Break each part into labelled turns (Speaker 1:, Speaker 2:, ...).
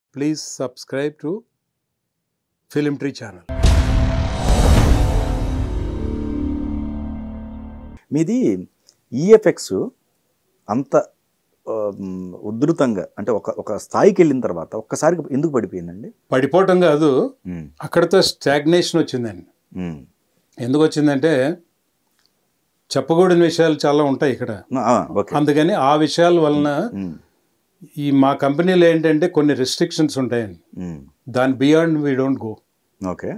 Speaker 1: please subscribe to Film Tree channel.
Speaker 2: మీది EFX అంత ఆ, మ్, ఉధృతంగా అంటే ఒక ఒక స్థాయికి వెళ్ళిన తర్వాత ఒక్కసారికి ఎందుకు పడిపోయిందండి
Speaker 1: పడిపోవటం కాదు
Speaker 2: మ్,
Speaker 1: అక్కడతో స్టాగ్నేషన్ వచ్చిందండి
Speaker 2: మ్.
Speaker 1: ఎందుకు వచ్చిందంటే చెప్పకూడని విషయాలు చాలా ఉంటాయి ఇక్కడ
Speaker 2: ఆ, ఓకే
Speaker 1: అందుకని ఆ విషయాల వలన
Speaker 2: మ్,
Speaker 1: ఈ మా కంపెనీలో ఏంటంటే కొన్ని రెస్ట్రిక్షన్స్ ఉంటాయండి
Speaker 2: మ్.
Speaker 1: దాని beyond we don't go
Speaker 2: okay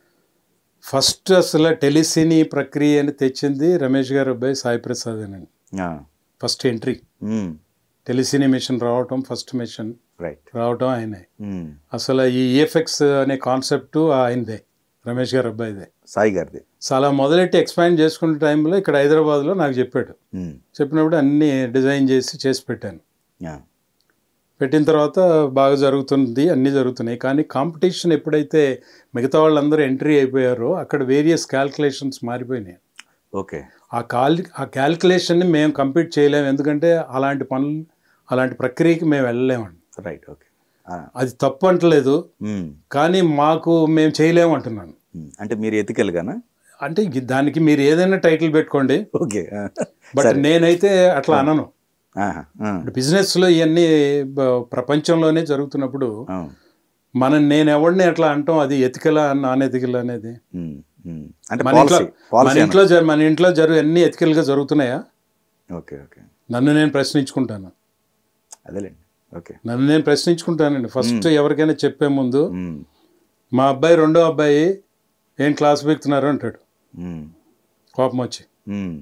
Speaker 1: first అసలు టెలిసినీ ప్రక్రియ అని తెచ్చింది రమేష్ గారు అబ్బాయి సాయి ప్రసాద్ అని
Speaker 2: ఆ,
Speaker 1: ఫస్ట్ ఎంట్రీ
Speaker 2: మ్,
Speaker 1: టెలిసినీ మిషన్ రావటం ఫస్ట్ మిషన్
Speaker 2: రైట్
Speaker 1: రావటం ఆయనే
Speaker 2: మ్,
Speaker 1: అసలు ఈ ఈఎఫ్ఎక్స్ అనే కాన్సెప్ట్ ఆయనదే రమేష్ గారు అబ్బాయిదే
Speaker 2: సాయి గారిది
Speaker 1: చాలా మొదలెట్టి ఎక్స్పాండ్ చేసుకునే టైంలో ఇక్కడ హైదరాబాద్లో నాకు చెప్పాడు
Speaker 2: మ్,
Speaker 1: చెప్పినప్పుడు అన్నీ డిజైన్ చేసి చేసి పెట్టాను
Speaker 2: ఆ,
Speaker 1: పెట్టిన తర్వాత బాగా జరుగుతుంది అన్నీ జరుగుతున్నాయి కానీ కాంపిటీషన్ ఎప్పుడైతే మిగతా వాళ్ళందరూ ఎంట్రీ అయిపోయారో అక్కడ వేరియస్ క్యాల్కులేషన్స్ మారిపోయినాయి
Speaker 2: ఓకే
Speaker 1: ఆ కాల్ ఆ క్యాల్కులేషన్ని మేము కంప్లీట్ చేయలేము ఎందుకంటే అలాంటి పనులు అలాంటి ప్రక్రియకి మేము వెళ్ళలేమండి
Speaker 2: రైట్ ఓకే ఆ,
Speaker 1: అది తప్పు అంటలేదు
Speaker 2: మ్,
Speaker 1: కానీ మాకు మేము చేయలేము అంటున్నాను
Speaker 2: మ్. అంటే మీరు ఎతికెళ్ళగానా
Speaker 1: అంటే ఇది- దానికి మీరు ఏదైనా టైటిల్ పెట్టుకోండి
Speaker 2: ఓకే ఆ,
Speaker 1: బట్ నేనైతే అట్లా అనను
Speaker 2: ఆహా, ఆ,
Speaker 1: బిజినెస్లో ఇవన్నీ బ- ప్రపంచంలోనే జరుగుతున్నప్పుడు
Speaker 2: ఆ,
Speaker 1: మనం నేను ఎవరిని అట్లా అంటాం అది ఎతికలా నాన్ ఎతికలా అనేది
Speaker 2: మ్, మ్. అంటే
Speaker 1: మన ఇంట్లో
Speaker 2: పాలసీ
Speaker 1: మన
Speaker 2: పాలసీ
Speaker 1: ఇంట్లో జరు మన ఇంట్లో జరుగు అన్ని ఎతికలుగా జరుగుతున్నాయా
Speaker 2: ఓకే ఓకే
Speaker 1: నన్ను నేను ప్రశ్నించుకుంటాను
Speaker 2: అదేలేండి ఓకే
Speaker 1: నన్ను నేను ప్రశ్నించుకుంటానండి ఫస్ట్ ఎవరికైనా చెప్పే ముందు
Speaker 2: మ్,
Speaker 1: మా అబ్బాయి రెండో అబ్బాయి ఏం క్లాస్ పెడుతున్నారు అంటాడు
Speaker 2: మ్,
Speaker 1: కోపం వచ్చి
Speaker 2: మ్.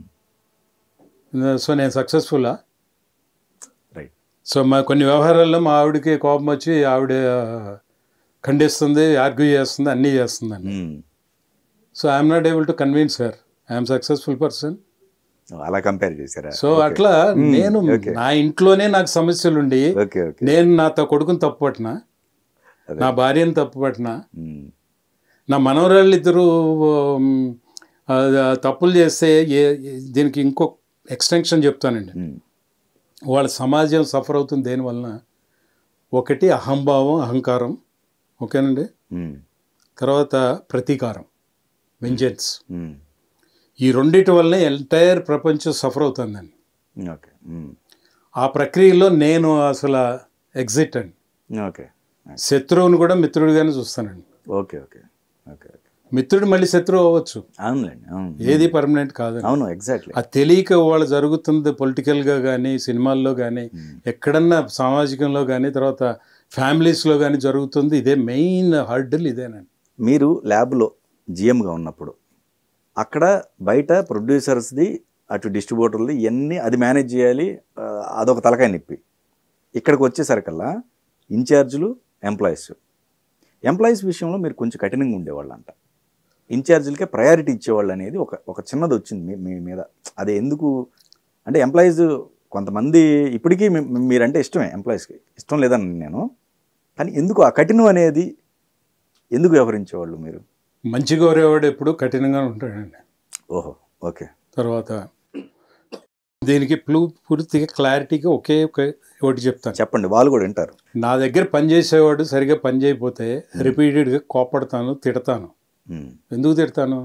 Speaker 1: సో నేను సక్సెస్ఫుల్లా
Speaker 2: రైట్
Speaker 1: సో మా కొన్ని వ్యవహారాల్లో మా ఆవిడకి కోపం వచ్చి ఆవిడ ఖండిస్తుంది ఆర్గ్యూ చేస్తుంది అన్నీ చేస్తుందండి
Speaker 2: మ్.
Speaker 1: So I'm not able to convince her I'm successful person
Speaker 2: అలా కంపేర్ చేశారా
Speaker 1: సో అట్లా నేను
Speaker 2: okay.
Speaker 1: నా ఇంట్లోనే నాకు సమస్యలు ఉండి
Speaker 2: ఓకే ఓకే
Speaker 1: నేను నా త- కొడుకుని తప్పు పట్టినా
Speaker 2: అదే.
Speaker 1: నా భార్యను తప్పు పట్టినా
Speaker 2: మ్,
Speaker 1: నా మనవరాళ్ళు ఇద్దరు ఉమ్, ఆ, తప్పులు చేస్తే ఏ ఏ- దీనికి ఇంకో ఎక్స్టెన్షన్ చెప్తానండి
Speaker 2: మ్,
Speaker 1: వాళ్ళ సమాజం సఫర్ అవుతుంది దేనివలన ఒకటి అహంభావం అహంకారం ఓకేనండి
Speaker 2: మ్,
Speaker 1: తర్వాత ప్రతీకారం వెంజెన్స్
Speaker 2: మ్.
Speaker 1: ఈ రెండిటి వల్లనే ఎంటైర్ ప్రపంచం సఫర్ అవుతుందండి
Speaker 2: ఓకే మ్,
Speaker 1: ఆ ప్రక్రియలో నేను అసలు ఎగ్జిట్ అండి
Speaker 2: ఓకే
Speaker 1: శత్రువుని కూడా మిత్రుడిగానే చూస్తానండి
Speaker 2: ఓకే ఓకే ఓకే ఓకే
Speaker 1: మిత్రుడు మళ్ళీ శత్రువు అవ్వచ్చు
Speaker 2: అవునులేండి అవును
Speaker 1: ఏది పర్మనెంట్ కాదండి
Speaker 2: అవును ఎగ్జాక్ట్లీ
Speaker 1: అది తెలియక వాళ్ళు జరుగుతుంది పొలిటికల్గా కానీ సినిమాల్లో కానీ ఎక్కడన్నా సామాజికంలో కానీ తర్వాత ఫ్యామిలీస్లో కానీ జరుగుతుంది ఇదే మెయిన్ హర్డిల్ ఇదేనండి
Speaker 2: మీరు ల్యాబ్లో జిఎంగా ఉన్నప్పుడు అక్కడ బయట ప్రొడ్యూసర్స్ది అటు డిస్ట్రిబ్యూటర్ది ఇవన్నీ అది మేనేజ్ చేయాలి ఆ, అదొక తలకాయ నొప్పి ఇక్కడికి వచ్చేసరికల్లా ఇన్ఛార్జీలు ఎంప్లాయీస్ ఎంప్లాయీస్ విషయంలో మీరు కొంచెం కఠినంగా ఉండేవాళ్ళు అంట ఇన్ఛార్జీలకే ప్రయారిటీ ఇచ్చేవాళ్ళు అనేది ఒక ఒక చిన్నది వచ్చింది మీ మీ మీద అది ఎందుకు అంటే ఎంప్లాయీస్ కొంతమంది ఇప్పటికీ మీ- మీరంటే ఇష్టమే ఎంప్లాయీస్కి ఇష్టం లేదని నేను కానీ ఎందుకు ఆ కఠినం అనేది ఎందుకు వ్యవహరించేవాళ్ళు మీరు
Speaker 1: మంచి కోరేవాడు ఎప్పుడు కఠినంగా ఉంటాడండి
Speaker 2: ఓహో ఓకే
Speaker 1: తర్వాత దీనికి ప్లూ పూర్తిగా క్లారిటీగా ఒకే ఒక ఒకటి చెప్తాను
Speaker 2: చెప్పండి వాళ్ళు కూడా వింటారు
Speaker 1: నా దగ్గర పనిచేసేవాడు సరిగా పని చేయకపోతే రిపీటెడ్గా కోపడతాను తిడతాను
Speaker 2: ఉమ్,
Speaker 1: ఎందుకు తిడతాను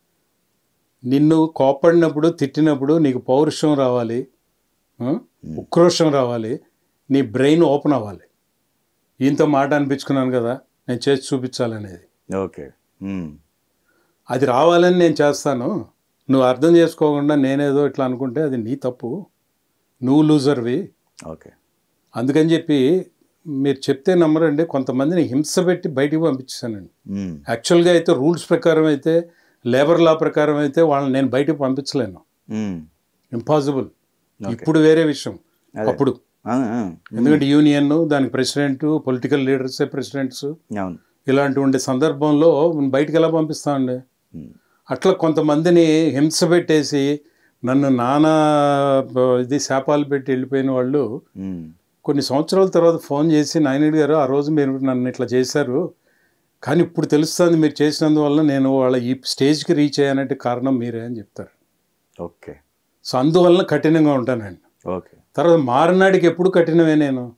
Speaker 1: నిన్ను కోపడినప్పుడు తిట్టినప్పుడు నీకు పౌరుషం రావాలి ఆ? ఉక్రోషం రావాలి నీ బ్రెయిన్ ఓపెన్ అవ్వాలి ఈయనతో మాట అనిపించుకున్నాను కదా నేను చేసి చూపించాలనేది
Speaker 2: ఓకే ఉమ్,
Speaker 1: అది రావాలని నేను చేస్తాను నువ్వు అర్థం చేసుకోకుండా నేనేదో ఇట్లా అనుకుంటే అది నీ తప్పు నువ్వు లూజర్వి
Speaker 2: ఓకే
Speaker 1: అందుకని చెప్పి మీరు చెప్తే నమ్మరండి కొంతమందిని హింస పెట్టి బయటికి పంపించానండి
Speaker 2: ఉమ్,
Speaker 1: యాక్చువల్గా అయితే రూల్స్ ప్రకారం అయితే లేబర్ లా ప్రకారం అయితే వాళ్ళని నేను బయటకు పంపించలేను
Speaker 2: ఉమ్,
Speaker 1: ఇంపాసిబుల్ ఇప్పుడు వేరే విషయం
Speaker 2: అదే.
Speaker 1: అప్పుడు
Speaker 2: ఆ, ఆ,
Speaker 1: ఎందుకంటే యూనియన్ దానికి ప్రెసిడెంట్ పొలిటికల్ లీడర్సే ప్రెసిడెంట్స్
Speaker 2: అవును
Speaker 1: ఇలాంటి ఉండే సందర్భంలో బయటికి ఎలా పంపిస్తామండి
Speaker 2: ఉమ్,
Speaker 1: అట్లా కొంతమందిని హింస పెట్టేసి నన్ను నానా బ- ఇది శాపాలు పెట్టి వెళ్ళిపోయిన వాళ్ళు
Speaker 2: ఉమ్,
Speaker 1: కొన్ని సంవత్సరాల తర్వాత ఫోన్ చేసి నాయనుడి గారు ఆ రోజు మీరు నన్ను ఇట్లా చేశారు కానీ ఇప్పుడు తెలుస్తుంది మీరు చేసినందువల్ల నేను వాళ్ళ ఈ స్టేజ్కి రీచ్ అయ్యానంటే కారణం మీరే అని చెప్తారు
Speaker 2: ఓకే
Speaker 1: సో అందువలన కఠినంగా ఉంటానండి
Speaker 2: ఓకే
Speaker 1: తర్వాత మారనాడికి ఎప్పుడు కఠినమే నేను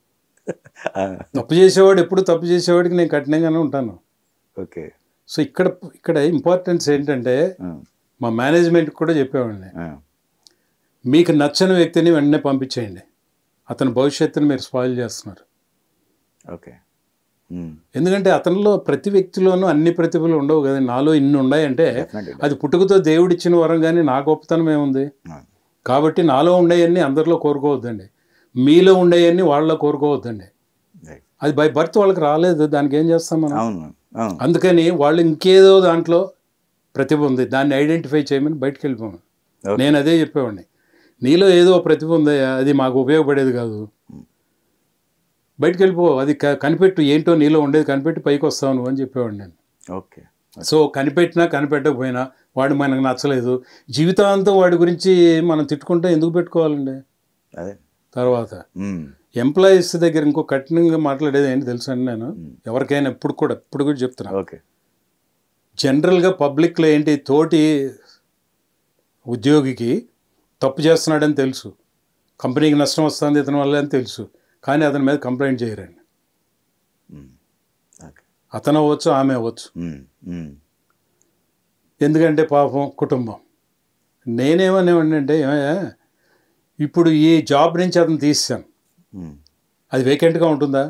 Speaker 2: ఆ,
Speaker 1: తప్పు చేసేవాడు ఎప్పుడు తప్పు చేసేవాడికి నేను కఠినంగానే ఉంటాను
Speaker 2: ఓకే
Speaker 1: సో ఇక్కడ ఇక్కడ ఇంపార్టెన్స్ ఏంటంటే
Speaker 2: ఆ,
Speaker 1: మా మేనేజ్మెంట్ కూడా చెప్పేవాడిని
Speaker 2: ఆ,
Speaker 1: మీకు నచ్చని వ్యక్తిని వెంటనే పంపించేయండి అతని భవిష్యత్తుని మీరు స్పాయిల్ చేస్తున్నారు
Speaker 2: ఓకే ఉమ్,
Speaker 1: ఎందుకంటే అతనిలో ప్రతి వ్యక్తిలోనూ అన్ని ప్రతిభలు ఉండవు కదా నాలో ఇన్ని ఉన్నాయంటే
Speaker 2: definitely.
Speaker 1: అది పుట్టుకతో దేవుడిచ్చిన వరం కానీ నా గొప్పతనం ఏముంది
Speaker 2: ఆ,
Speaker 1: కాబట్టి నాలో ఉండేవన్నీ అందరిలో కోరుకోవద్దండి మీలో ఉండేవన్నీ వాళ్ళలో కోరుకోవద్దండి
Speaker 2: right.
Speaker 1: అది బై బర్త్ వాళ్ళకి రాలేదు దానికి ఏం చేస్తాం మనం
Speaker 2: అవును అవును
Speaker 1: అందుకని వాళ్ళు ఇంకేదో దాంట్లో ప్రతిభ ఉంది దాన్ని ఐడెంటిఫై చేయమని బయటకు వెళ్ళిపోమని
Speaker 2: Okay.
Speaker 1: నేను అదే చెప్పేవాడిని నీలో ఏదో ప్రతిభ ఉంది అది మాకు ఉపయోగపడేది కాదు బయటకు వెళ్ళిపో అది క- కనిపెట్టు ఏంటో నీలో ఉండేది కనిపెట్టి పైకి వస్తావు నువ్వు అని చెప్పేవాడిని నేను
Speaker 2: ఓకే
Speaker 1: సో కనిపెట్టినా కనిపెట్టకపోయినా వాడు మనకు నచ్చలేదు జీవితాంతం వాడి గురించి మనం తిట్టుకుంటే ఎందుకు పెట్టుకోవాలండి
Speaker 2: అదే
Speaker 1: తర్వాత
Speaker 2: ఉమ్,
Speaker 1: ఎంప్లాయీస్ దగ్గర ఇంకో కఠినంగా మాట్లాడేది ఏంటి తెలుసా అండి నేను ఎవరికైనా ఎప్పుడు కూడా ఎప్పుడు కూడా చెప్తున్నా
Speaker 2: ఓకే
Speaker 1: జనరల్గా పబ్లిక్లో ఏంటి తోటి ఉద్యోగికి తప్పు చేస్తున్నాడని తెలుసు కంపెనీకి నష్టం వస్తుంది ఇతని వల్ల అని తెలుసు కానీ అతని మీద కంప్లైంట్ చేయరండి
Speaker 2: ఉమ్, ఓకే
Speaker 1: అతను అవ్వచ్చు ఆమె అవ్వచ్చు
Speaker 2: ఉమ్, ఉమ్,
Speaker 1: ఎందుకంటే పాపం కుటుంబం నేనేమనేవాడిని అంటే ఏమయ్యా ఇప్పుడు ఈ జాబ్ నుంచి అతను తీసాను
Speaker 2: ఉమ్,
Speaker 1: అది వేకెంట్గా ఉంటుందా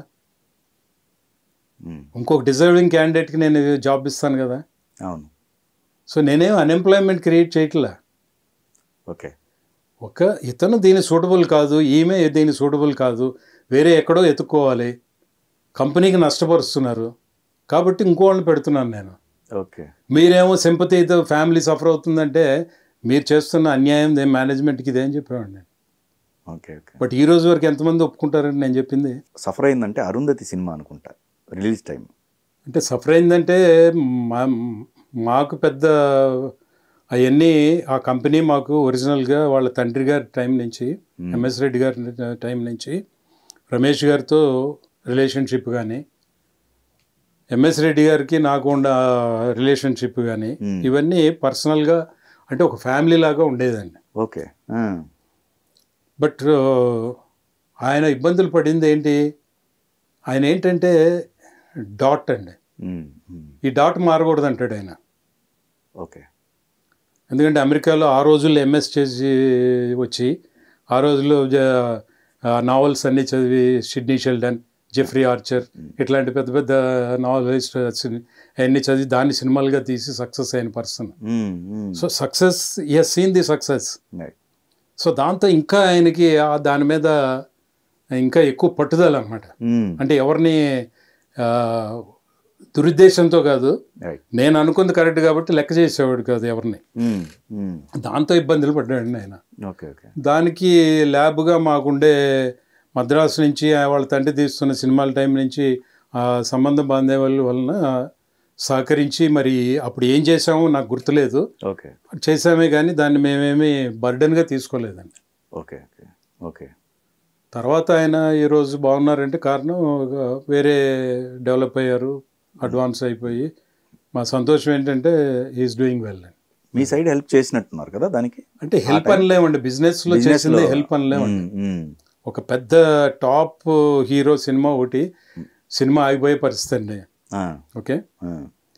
Speaker 2: ఉమ్,
Speaker 1: ఇంకొక డిజర్వింగ్ క్యాండిడేట్కి నేను జాబ్ ఇస్తాను కదా
Speaker 2: అవును
Speaker 1: సో నేనేం అన్ఎంప్లాయ్మెంట్ క్రియేట్ చేయట్లా
Speaker 2: ఓకే
Speaker 1: ఒక ఇతను దీని సూటబుల్ కాదు ఈమె దీని సూటబుల్ కాదు వేరే ఎక్కడో ఎత్తుక్కోవాలి కంపెనీకి నష్టపరుస్తున్నారు కాబట్టి ఇంకో వాళ్ళని పెడుతున్నాను నేను
Speaker 2: ఓకే
Speaker 1: మీరేమో సింపతితో ఫ్యామిలీ సఫర్ అవుతుందంటే మీరు చేస్తున్న అన్యాయం దేని మేనేజ్మెంట్కి ఇదే అని చెప్పేవాడిని నేను
Speaker 2: ఓకే ఓకే
Speaker 1: బట్ ఈ రోజు వరకు ఎంతమంది ఒప్పుకుంటారని నేను చెప్పింది
Speaker 2: సఫర్ అయిందంటే అరుంధతి సినిమా అనుకుంటా రిలీజ్ టైం
Speaker 1: అంటే సఫర్ అయిందంటే మా మాకు పెద్ద అవన్నీ ఆ కంపెనీ మాకు ఒరిజినల్గా వాళ్ళ తండ్రి గారి టైం నుంచి ఎంఎస్ రెడ్డి గారి టైం నుంచి రమేష్ గారితో రిలేషన్షిప్ కానీ ఎంఎస్ రెడ్డి గారికి నాకు ఉన్న రిలేషన్షిప్ కానీ
Speaker 2: Hmm.
Speaker 1: ఇవన్నీ పర్సనల్గా అంటే ఒక ఫ్యామిలీ లాగా ఉండేదండి
Speaker 2: ఓకే ఆ,
Speaker 1: బట్ ఆయన ఇబ్బందులు పడింది ఏంటి ఆయన ఏంటంటే డాట్ అండి
Speaker 2: ఉమ్, ఉమ్,
Speaker 1: ఈ డాట్ మారకూడదు అంటాడు ఆయన
Speaker 2: ఓకే
Speaker 1: ఎందుకంటే అమెరికాలో ఆ రోజుల్లో ఎంఎస్ చేసి వచ్చి ఆ రోజుల్లో నావల్స్ అన్నీ చదివి సిడ్నీ షెల్డన్ జెఫ్రీ ఆర్చర్ ఇట్లాంటి పెద్ద పెద్ద నావలిస్ట్ అవన్నీ చదివి దాన్ని సినిమాలుగా తీసి సక్సెస్ అయిన person
Speaker 2: um, um,
Speaker 1: so success is seen the success
Speaker 2: right.
Speaker 1: So దాంతో ఇంకా ఆయనకి ఆ దాని మీద ఇంకా ఎక్కువ పట్టుదల అనమాట
Speaker 2: ఉమ్,
Speaker 1: అంటే ఎవరిని ఆ, దురుద్దేశంతో కాదు
Speaker 2: right.
Speaker 1: నేను అనుకుంది కరెక్ట్ కాబట్టి లెక్క చేసేవాడు కాదు ఎవరిని
Speaker 2: ఉమ్, ఉమ్,
Speaker 1: దాంతో ఇబ్బందులు పడ్డాడు ఆయన
Speaker 2: ఓకే ఓకే
Speaker 1: దానికి ల్యాబ్గా మాకుండే మద్రాసు నుంచి ఆ వాళ్ళ తండ్రి తీస్తున్న సినిమాల టైం నుంచి ఆ సంబంధం బాంధే వాళ్ళ వలన సహకరించి మరి అప్పుడు ఏం చేసామో నాకు గుర్తులేదు
Speaker 2: ఓకే
Speaker 1: చేసామే కానీ దాన్ని మేమేమి బర్డన్గా తీసుకోలేదండి
Speaker 2: ఓకే ఓకే ఓకే
Speaker 1: తర్వాత ఆయన ఈరోజు బాగున్నారంటే కారణం ఒక వేరే డెవలప్ అయ్యారు అడ్వాన్స్ అయిపోయి మా సంతోషం ఏంటంటే ఈజ్ డూయింగ్ వెల్ అండి
Speaker 2: మీ సైడ్ హెల్ప్ చేసినట్టున్నారు కదా దానికి
Speaker 1: అంటే హెల్ప్ అనలేమండి బిజినెస్లో
Speaker 2: Business
Speaker 1: చేసింది
Speaker 2: లో-
Speaker 1: హెల్ప్ అనలేమండి
Speaker 2: ఉమ్, ఉమ్,
Speaker 1: ఒక పెద్ద టాప్ హీరో సినిమా ఒకటి సినిమా ఆగిపోయే పరిస్థితి అండి
Speaker 2: ఆ,
Speaker 1: ఓకే
Speaker 2: ఆ,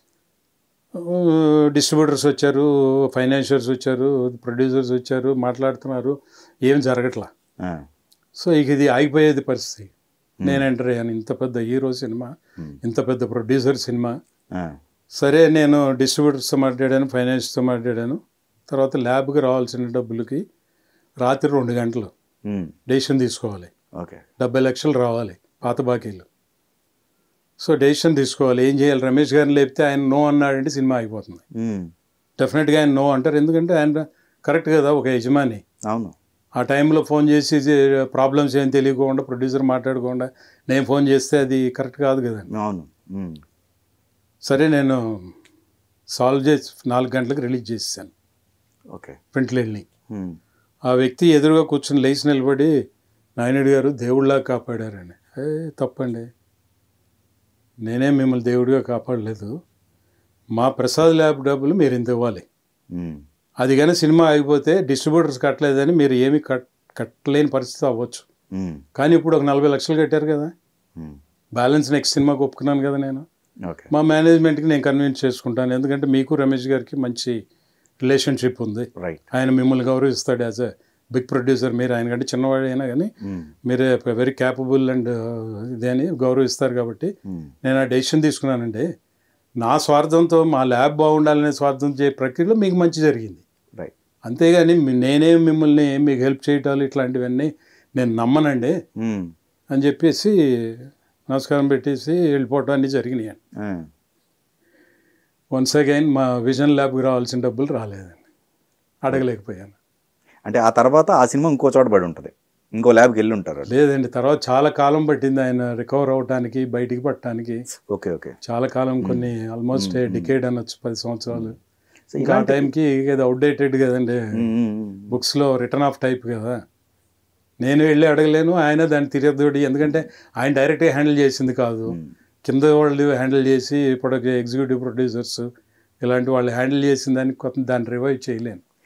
Speaker 1: డిస్ట్రిబ్యూటర్స్ వచ్చారు ఫైనాన్షియర్స్ వచ్చారు ప్రొడ్యూసర్స్ వచ్చారు మాట్లాడుతున్నారు ఏం జరగట్లా
Speaker 2: ఆ,
Speaker 1: సో ఇక ఇది ఆగిపోయేది పరిస్థితి నేను ఎంటర్ అయ్యాను ఇంత పెద్ద హీరో సినిమా ఇంత పెద్ద ప్రొడ్యూసర్ సినిమా
Speaker 2: ఆ,
Speaker 1: సరే నేను డిస్ట్రిబ్యూటర్స్తో మాట్లాడాను ఫైనాన్స్తో మాట్లాడాను తర్వాత ల్యాబ్కి రావాల్సిన డబ్బులకి రాత్రి రెండు గంటలు
Speaker 2: ఉమ్,
Speaker 1: డెసిషన్ తీసుకోవాలి
Speaker 2: ఓకే
Speaker 1: డెబ్బై లక్షలు రావాలి పాత బాకీలు సో డెసిషన్ తీసుకోవాలి ఏం చేయాలి రమేష్ గారిని లేపితే ఆయన నో అన్నాడంటే సినిమా అయిపోతుంది
Speaker 2: ఉమ్,
Speaker 1: డెఫినెట్గా ఆయన నో అంటారు ఎందుకంటే ఆయన కరెక్ట్ కదా ఒక యజమాని
Speaker 2: అవును
Speaker 1: ఆ టైంలో ఫోన్ చేసి ప్రాబ్లమ్స్ ఏం తెలియకుండా ప్రొడ్యూసర్ మాట్లాడకుండా నేను ఫోన్ చేస్తే అది కరెక్ట్ కాదు కదండి
Speaker 2: అవును ఉమ్,
Speaker 1: సరే నేను సాల్వ్ చేసి నాలుగు గంటలకు రిలీజ్ చేసేసాను
Speaker 2: ఓకే
Speaker 1: ప్రింట్లు వెళ్ళి
Speaker 2: ఉమ్,
Speaker 1: ఆ వ్యక్తి ఎదురుగా కూర్చొని లేచి నిలబడి నాయనుడి గారు దేవుళ్ళలా కాపాడారని ఏ తప్పండి నేనే మిమ్మల్ని దేవుడిగా కాపాడలేదు మా ప్రసాద్ ల్యాబ్ డబ్బులు మీరు ఇంత ఇవ్వాలి
Speaker 2: ఉమ్,
Speaker 1: అది కానీ సినిమా ఆగిపోతే డిస్ట్రిబ్యూటర్స్ కట్టలేదని మీరు ఏమీ కట్ కట్టలేని పరిస్థితి అవ్వచ్చు
Speaker 2: ఉమ్,
Speaker 1: కానీ ఇప్పుడు ఒక నలభై లక్షలు కట్టారు కదా
Speaker 2: ఉమ్.
Speaker 1: బ్యాలెన్స్ నెక్స్ట్ సినిమాకి ఒప్పుకున్నాను కదా నేను
Speaker 2: ఓకే
Speaker 1: మా మేనేజ్మెంట్కి నేను కన్విన్స్ చేసుకుంటాను ఎందుకంటే మీకు రమేష్ గారికి మంచి రిలేషన్షిప్ ఉంది
Speaker 2: రైట్
Speaker 1: ఆయన మిమ్మల్ని గౌరవిస్తాడు యాజ్ ఎ బిగ్ ప్రొడ్యూసర్ మీరు ఆయన కంటే చిన్నవాడు అయినా కానీ
Speaker 2: ఉమ్.
Speaker 1: మీరే వెరీ క్యాపబుల్ అండ్ ఇది అని గౌరవిస్తారు కాబట్టి
Speaker 2: ఉమ్.
Speaker 1: నేను ఆ డెసిషన్ తీసుకున్నానండి నా స్వార్థంతో మా ల్యాబ్ బాగుండాలనే స్వార్థం చే ప్రక్రియలో మీకు మంచి జరిగింది
Speaker 2: రైట్
Speaker 1: అంతేగాని మీ- నేనే మిమ్మల్ని మీకు హెల్ప్ చేయటాలు ఇట్లాంటివన్నీ నేను నమ్మనండి
Speaker 2: ఉమ్.
Speaker 1: అని చెప్పేసి నమస్కారం పెట్టేసి వెళ్ళిపోవటం అన్నీ జరిగినాయి
Speaker 2: ఆ.
Speaker 1: వన్స్ అగైన్ మా విజన్ ల్యాబ్కి రావాల్సిన డబ్బులు రాలేదండి అడగలేకపోయాను
Speaker 2: అంటే ఆ తర్వాత ఆ సినిమా ఇంకో చోట పడి ఉంటుంది ఇంకో ల్యాబ్కి వెళ్ళి ఉంటారు వాళ్ళు.
Speaker 1: లేదండి తర్వాత చాలా కాలం పట్టింది ఆయన రికవర్ అవటానికి బయటికి పట్టడానికి
Speaker 2: ఓకే ఓకే
Speaker 1: చాలా కాలం కొన్ని ఆల్మోస్ట్ డికేడ్ అనొచ్చు పది సంవత్సరాలు
Speaker 2: సో
Speaker 1: ఇంకా ఆ టైంకి ఇది అవుట్డేటెడ్ కదండి
Speaker 2: ఉమ్, ఉమ్, ఉమ్.
Speaker 1: బుక్స్లో రిటర్న్ ఆఫ్ టైప్ కదా నేను వెళ్ళి అడగలేను ఆయన దాన్ని తిరగదోడి ఎందుకంటే ఆయన డైరెక్ట్గా హ్యాండిల్ చేసింది కాదు కింద వాళ్ళు హ్యాండిల్ చేసి ఇప్పుడు ఎగ్జిక్యూటివ్ ప్రొడ్యూసర్స్ ఇలాంటి వాళ్ళు హ్యాండిల్ చేసిన దానికి కొంత దాన్ని రివైవ్ చేయలేను